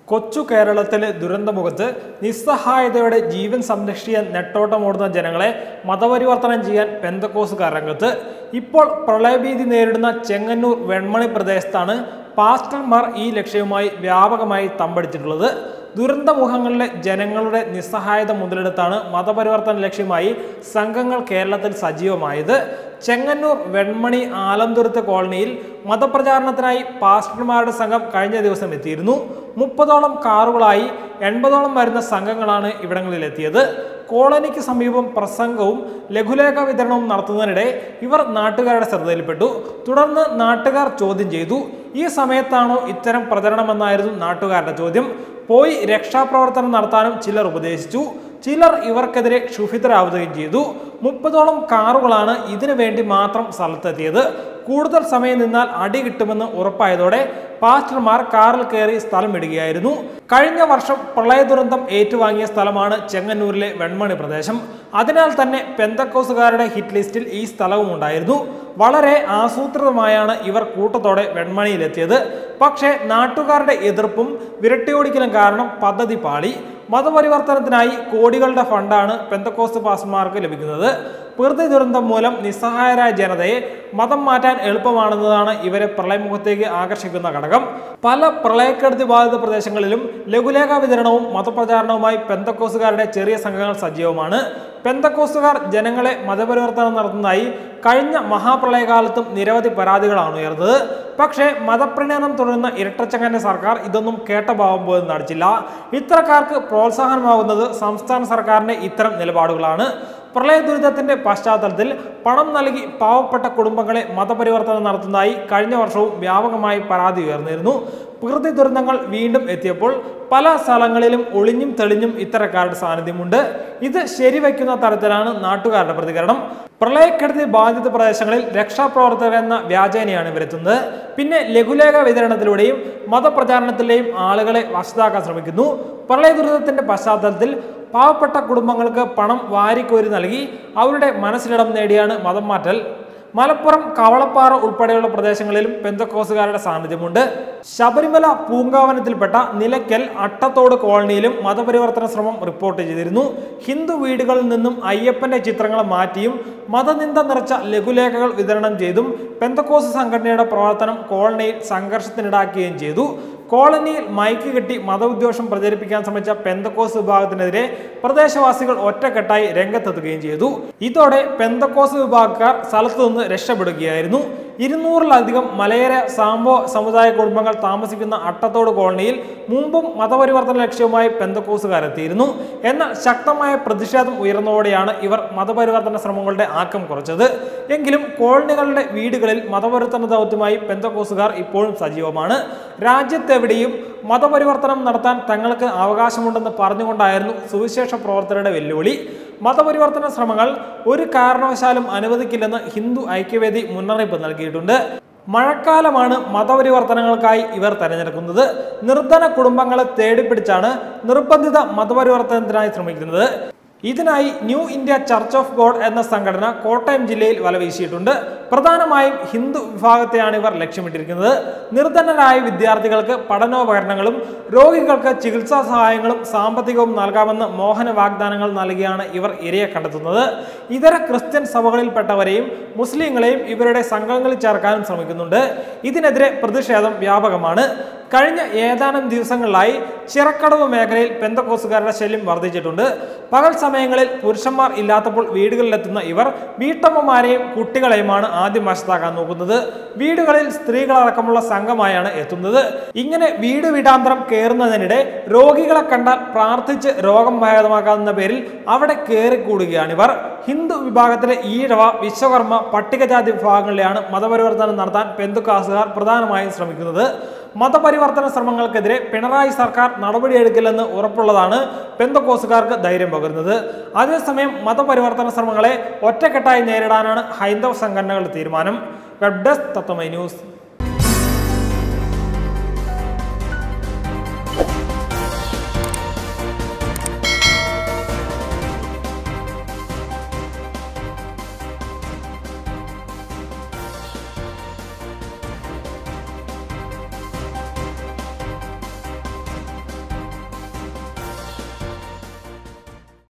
കൊച്ചു കേരളത്തിലെ ദുരന്തമുഖത്ത് നിസ്സഹായതയോടെ ജീവൻ സംരക്ഷിക്കാൻ നെട്ടോട്ടമോടുന്ന ജനങ്ങളെ മതപരിവർത്തനം ചെയ്യാൻ പെന്തക്കോസുകാർ രംഗത്ത് ഇപ്പോൾ പ്രളയഭീതി നേരിടുന്ന ചെങ്ങന്നൂർ വെൺമണി പ്രദേശത്താണ് പാസ്റ്റർമാർ ഈ ലക്ഷ്യവുമായി വ്യാപകമായി തമ്പടിച്ചിട്ടുള്ളത് ദുരന്തമുഖങ്ങളിലെ ജനങ്ങളുടെ നിസ്സഹായത മുതലെടുത്താണ് മതപരിവർത്തന ലക്ഷ്യമായി സംഘങ്ങൾ കേരളത്തിൽ സജീവമായത് ചെങ്ങന്നൂർ വെൺമണി ആലംതുരുത്ത് കോളനിയിൽ മതപ്രചാരണത്തിനായി പാസ്റ്റർമാരുടെ സംഘം കഴിഞ്ഞ ദിവസം എത്തിയിരുന്നു മുപ്പതോളം കാറുകളായി എൺപതോളം വരുന്ന സംഘങ്ങളാണ് ഇവിടങ്ങളിലെത്തിയത് കോളനിക്ക് സമീപം പ്രസംഗവും ലഘുലേഖ വിതരണവും നടത്തുന്നതിനിടെ ഇവർ നാട്ടുകാരുടെ ശ്രദ്ധയിൽപ്പെട്ടു തുടർന്ന് നാട്ടുകാർ ചോദ്യം ചെയ്തു ഈ സമയത്താണോ ഇത്തരം പ്രചരണമെന്നായിരുന്നു നാട്ടുകാരുടെ ചോദ്യം പോയി രക്ഷാപ്രവർത്തനം നടത്താനും ചിലർ ഉപദേശിച്ചു ചിലർ ഇവർക്കെതിരെ ക്ഷുഭിതരാവുകയും ചെയ്തു മുപ്പതോളം കാറുകളാണ് ഇതിനു വേണ്ടി മാത്രം സ്ഥലത്തെത്തിയത് കൂടുതൽ സമയം നിന്നാൽ അടി കിട്ടുമെന്ന് ഉറപ്പായതോടെ പാസ്റ്റർമാർ കാറിൽ കയറി സ്ഥലം വിടുകയായിരുന്നു കഴിഞ്ഞ വർഷം പ്രളയ ദുരന്തം ഏറ്റുവാങ്ങിയ സ്ഥലമാണ് ചെങ്ങന്നൂരിലെ വെൺമണി പ്രദേശം അതിനാൽ തന്നെ പെന്തക്കോസുകാരുടെ ഹിറ്റ് ലിസ്റ്റിൽ ഈ സ്ഥലവും ഉണ്ടായിരുന്നു വളരെ ആസൂത്രിതമായാണ് ഇവർ കൂട്ടത്തോടെ വെൺമണിയിലെത്തിയത് പക്ഷേ നാട്ടുകാരുടെ എതിർപ്പും വിരട്ടിയോടിക്കലും കാരണം പദ്ധതി പാളി മതപരിവർത്തനത്തിനായി കോടികളുടെ ഫണ്ടാണ് പെന്തക്കോസ് പാസ്റ്റർമാർക്ക് ലഭിക്കുന്നത് പ്രകൃതി ദുരന്തം മൂലം നിസ്സഹായരായ ജനതയെ മതം മാറ്റാൻ എളുപ്പമാണെന്നതാണ് ഇവരെ പ്രളയമുഖത്തേക്ക് ആകർഷിക്കുന്ന ഘടകം പല പ്രളയക്കെടുതി ബാധിത പ്രദേശങ്ങളിലും ലഘുലേഖ വിതരണവും മതപ്രചാരണവുമായി പെന്തക്കോസുകാരുടെ ചെറിയ സംഘങ്ങൾ സജീവമാണ് പെന്തക്കോസുകാർ ജനങ്ങളെ മതപരിവർത്തനം നടത്തുന്നതായി കഴിഞ്ഞ മഹാപ്രളയകാലത്തും നിരവധി പരാതികളാണ് ഉയർന്നത് പക്ഷേ മതപ്രണയനം തുടരുന്ന ഇരട്ടച്ചങ്ങന്റെ സർക്കാർ ഇതൊന്നും കേട്ട ഭാവം പോലും നടിച്ചില്ല ഇത്തരക്കാർക്ക് പ്രോത്സാഹനമാകുന്നത് സംസ്ഥാന സർക്കാരിന്റെ ഇത്തരം നിലപാടുകളാണ് പ്രളയ ദുരിതത്തിന്റെ പശ്ചാത്തലത്തിൽ പണം നൽകി പാവപ്പെട്ട കുടുംബങ്ങളെ മതപരിവർത്തനം നടത്തുന്നതായി കഴിഞ്ഞ വർഷവും വ്യാപകമായി പരാതി ഉയർന്നിരുന്നു പ്രകൃതി ദുരന്തങ്ങൾ വീണ്ടും എത്തിയപ്പോൾ പല സ്ഥലങ്ങളിലും ഒളിഞ്ഞും തെളിഞ്ഞും ഇത്തരക്കാരുടെ സാന്നിധ്യമുണ്ട് ഇത് ശരിവയ്ക്കുന്ന തരത്തിലാണ് നാട്ടുകാരുടെ പ്രതികരണം പ്രളയക്കെടുതി ബാധിത പ്രദേശങ്ങളിൽ രക്ഷാപ്രവർത്തകർ എന്ന വ്യാജേനയാണ് ഇവരെത്തുന്നത് പിന്നെ ലഘുലേഖ വിതരണത്തിലൂടെയും മതപ്രചാരണത്തിലെയും ആളുകളെ വശത്താക്കാൻ ശ്രമിക്കുന്നു പ്രളയ ദുരിതത്തിന്റെ പശ്ചാത്തലത്തിൽ പാവപ്പെട്ട കുടുംബങ്ങൾക്ക് പണം വാരിക്കോരി നൽകി അവരുടെ മനസ്സിലിടം നേടിയാണ് മതം മാറ്റൽ മലപ്പുറം കവളപ്പാറ ഉൾപ്പെടെയുള്ള പ്രദേശങ്ങളിലും പെന്തക്കോസുകാരുടെ സാന്നിധ്യമുണ്ട് ശബരിമല പൂങ്കാവനത്തിൽപ്പെട്ട നിലയ്ക്കൽ അട്ടത്തോട് കോളനിയിലും മതപരിവർത്തന ശ്രമം റിപ്പോർട്ട് ചെയ്തിരുന്നു ഹിന്ദു വീടുകളിൽ നിന്നും അയ്യപ്പന്റെ ചിത്രങ്ങൾ മാറ്റിയും മതനിന്ദ നിറച്ച ലഘുലേഖകൾ വിതരണം ചെയ്തും പെന്തക്കോസ് സംഘടനയുടെ പ്രവർത്തനം കോളനിയിൽ സംഘർഷത്തിനിടാക്കുകയും ചെയ്തു കോളനിയിൽ മൈക്ക് കെട്ടി മതവിദ്വേഷം പ്രചരിപ്പിക്കാൻ ശ്രമിച്ച പെന്തക്കോസ് വിഭാഗത്തിനെതിരെ പ്രദേശവാസികൾ ഒറ്റക്കെട്ടായി രംഗത്തെത്തുകയും ചെയ്തു ഇതോടെ പെന്തക്കോസ് വിഭാഗക്കാർ സ്ഥലത്തു നിന്ന് രക്ഷപ്പെടുകയായിരുന്നു ഇരുന്നൂറിലധികം മലയര സാമ്പോ സമുദായ കുടുംബങ്ങൾ താമസിക്കുന്ന അട്ടത്തോട് കോളനിയിൽ മുമ്പും മതപരിവർത്തന ലക്ഷ്യവുമായി പെന്തക്കോസുകാരെത്തിയിരുന്നു എന്നാൽ ശക്തമായ പ്രതിഷേധം ഉയർന്നതോടെയാണ് ഇവർ മതപരിവർത്തന ശ്രമങ്ങളുടെ ആക്കം കുറച്ചത് എങ്കിലും കോളനികളുടെ വീടുകളിൽ മതപരിവർത്തന ദൗത്യമായി പെന്തക്കോസുകാർ ഇപ്പോഴും സജീവമാണ് രാജ്യത്തെവിടെയും മതപരിവർത്തനം നടത്താൻ തങ്ങൾക്ക് അവകാശമുണ്ടെന്ന് പറഞ്ഞുകൊണ്ടായിരുന്നു സുവിശേഷ പ്രവർത്തകരുടെ വെല്ലുവിളി മതപരിവർത്തന ശ്രമങ്ങൾ ഒരു കാരണവശാലും അനുവദിക്കില്ലെന്ന് ഹിന്ദു ഐക്യവേദി മുന്നറിയിപ്പ് നൽകിയിട്ടുണ്ട് മഴക്കാലമാണ് മതപരിവർത്തനങ്ങൾക്കായി ഇവർ തെരഞ്ഞെടുക്കുന്നത് നിർധന കുടുംബങ്ങളെ തേടിപ്പിടിച്ചാണ് നിർബന്ധിത മതപരിവർത്തനത്തിനായി ശ്രമിക്കുന്നത് ഇതിനായി new India church of God എന്ന സംഘടന കോട്ടയം ജില്ലയിൽ വലവീശിയിട്ടുണ്ട് പ്രധാനമായും ഹിന്ദു വിഭാഗത്തെയാണ് ഇവർ ലക്ഷ്യമിട്ടിരിക്കുന്നത് നിർധനരായ വിദ്യാർത്ഥികൾക്ക് പഠനോപകരണങ്ങളും രോഗികൾക്ക് ചികിത്സാ സഹായങ്ങളും സാമ്പത്തികവും നൽകാമെന്ന് മോഹന വാഗ്ദാനങ്ങൾ നൽകിയാണ് ഇവർ ഇരയെ കണ്ടെത്തുന്നത് ഇതര ക്രിസ്ത്യൻ സഭകളിൽപ്പെട്ടവരെയും മുസ്ലിങ്ങളെയും ഇവരുടെ സംഘങ്ങളിൽ ചേർക്കാനും ശ്രമിക്കുന്നുണ്ട് ഇതിനെതിരെ പ്രതിഷേധം വ്യാപകമാണ് കഴിഞ്ഞ ഏതാനും ദിവസങ്ങളിലായി ചിറക്കടവ് മേഖലയിൽ പെന്തക്കോസുകാരുടെ ശല്യം വർദ്ധിച്ചിട്ടുണ്ട് പകൽ സമയങ്ങളിൽ പുരുഷന്മാർ ഇല്ലാത്തപ്പോൾ വീടുകളിലെത്തുന്ന ഇവർ വീട്ടമ്മമാരെയും കുട്ടികളെയുമാണ് ആദ്യം വശത്താക്കാൻ നോക്കുന്നത് വീടുകളിൽ സ്ത്രീകളടക്കമുള്ള സംഘമായാണ് എത്തുന്നത് ഇങ്ങനെ വീട് വീടാന്തരം കയറുന്നതിനിടെ രോഗികളെ കണ്ടാൽ പ്രാർത്ഥിച്ച് രോഗം ഭേദമാക്കാവുന്ന പേരിൽ അവിടെ കയറിക്കൂടുകയാണിവർ ഹിന്ദു വിഭാഗത്തിലെ ഈഴവ വിശ്വകർമ്മ പട്ടികജാതി വിഭാഗങ്ങളിലാണ് മതപരിവർത്തനം നടത്താൻ പെന്തുക്കാസുകാർ പ്രധാനമായും ശ്രമിക്കുന്നത് മതപരിവർത്തന ശ്രമങ്ങൾക്കെതിരെ പിണറായി സർക്കാർ നടപടിയെടുക്കില്ലെന്ന് ഉറപ്പുള്ളതാണ് പെന്തക്കോസുകാർക്ക് ധൈര്യം പകരുന്നത് അതേസമയം മതപരിവർത്തന ശ്രമങ്ങളെ ഒറ്റക്കെട്ടായി നേരിടാനാണ് ഹൈന്ദവ സംഘടനകളുടെ തീരുമാനം വെബ് ഡെസ്ക് തത്വമൈ ന്യൂസ്